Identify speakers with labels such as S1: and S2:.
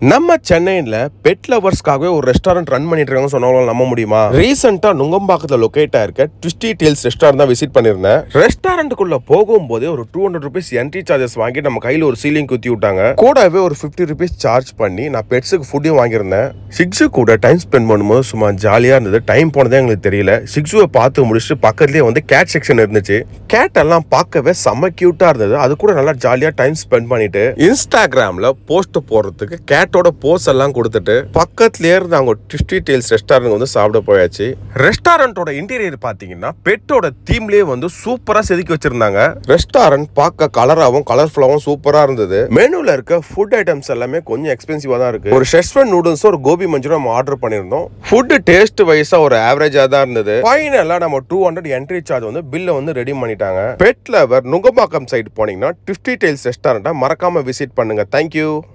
S1: நம்ம சென்னையில பெட் லவர்ஸ்க்காகவே ஒரு ரெஸ்டாரண்ட் ரன் பண்ணிட்டு இருக்காங்க சொன்னாலும் நம்ப முடியுமா ரீசெண்டா நுங்கம்பாக்கத்துல லொகேட் ஆயிருக்க ட்விஸ்டி டேல்ஸ் ரெஸ்டாரண்ட் தான் விசிட் பண்ணிருந்தேன் ரெஸ்டாரண்ட்டுக்குள்ள போகும்போதே ஒரு two hundred rupees entry charges வாங்கி நம்ம கையில ஒரு சீலிங் குத்தி விட்டாங்க கூடவே ஒரு ஃபிஃப்டி ருபீஸ் சார்ஜ் பண்ணி நான் பெட்ஸுக்கு ஃபுட்டையும் வாங்கியிருந்தேன் சிக்ஸு கூட டைம் ஸ்பெண்ட் பண்ணும்போது சும்மா ஜாலியா இருந்தது டைம் போனதே எங்களுக்கு தெரியல சிக்ஸுவை பார்த்து முடிச்சுட்டு பக்கத்துலயே வந்து கேட் செக்ஷன் இருந்துச்சு கேட் எல்லாம் பார்க்கவே செம்ம கியூட்டா இருந்தது அது கூட நல்லா ஜாலியா டைம் ஸ்பெண்ட் பண்ணிட்டு இன்ஸ்டாகிராம்ல போஸ்ட் போடுறதுக்கு கேட்டோட போஸ் எல்லாம் கொடுத்துட்டு பக்கத்துலயே இருந்து அவங்க ட்விஸ்டி டேல்ஸ் ரெஸ்டாரண்ட் வந்து சாப்பிட போயாச்சு ரெஸ்டாரண்டோட இன்டீரியர் பாத்தீங்கன்னா பெட்டோட தீம்லயே வந்து சூப்பரா செதுக்கி வச்சிருந்தாங்க ரெஸ்டாரண்ட் பார்க்க கலராவும் கலர்ஃபுல்லாவும் சூப்பரா இருந்தது மெனுல இருக்க ஃபுட் ஐட்டம்ஸ் எல்லாமே கொஞ்சம் எக்ஸ்பென்சிவா தான் இருக்கு ஒரு ஷெஸ்வன் நூடுல்ஸ் ஒரு கோபி மஞ்சூரும் நம்ம ஆர்டர் பண்ணியிருந்தோம் ஃபுட் டேஸ்ட் வைஸா ஒரு ஆவரேஜா தான் இருந்தது ஃபைனலா நம்ம டூ ஹண்ட்ரட் என்ட்ரி சார்ஜ் வந்து பில்ல வந்து ரெடி பண்ணிட்டாங்க பெட் லவர் நுங்கம்பாக்கம் சைடு போனீங்கன்னா ட்விஸ்டி டேல்ஸ் ரெஸ்டாரண்ட்டை மறக்காம விசிட் பண்ணுங்க தேங்க்யூ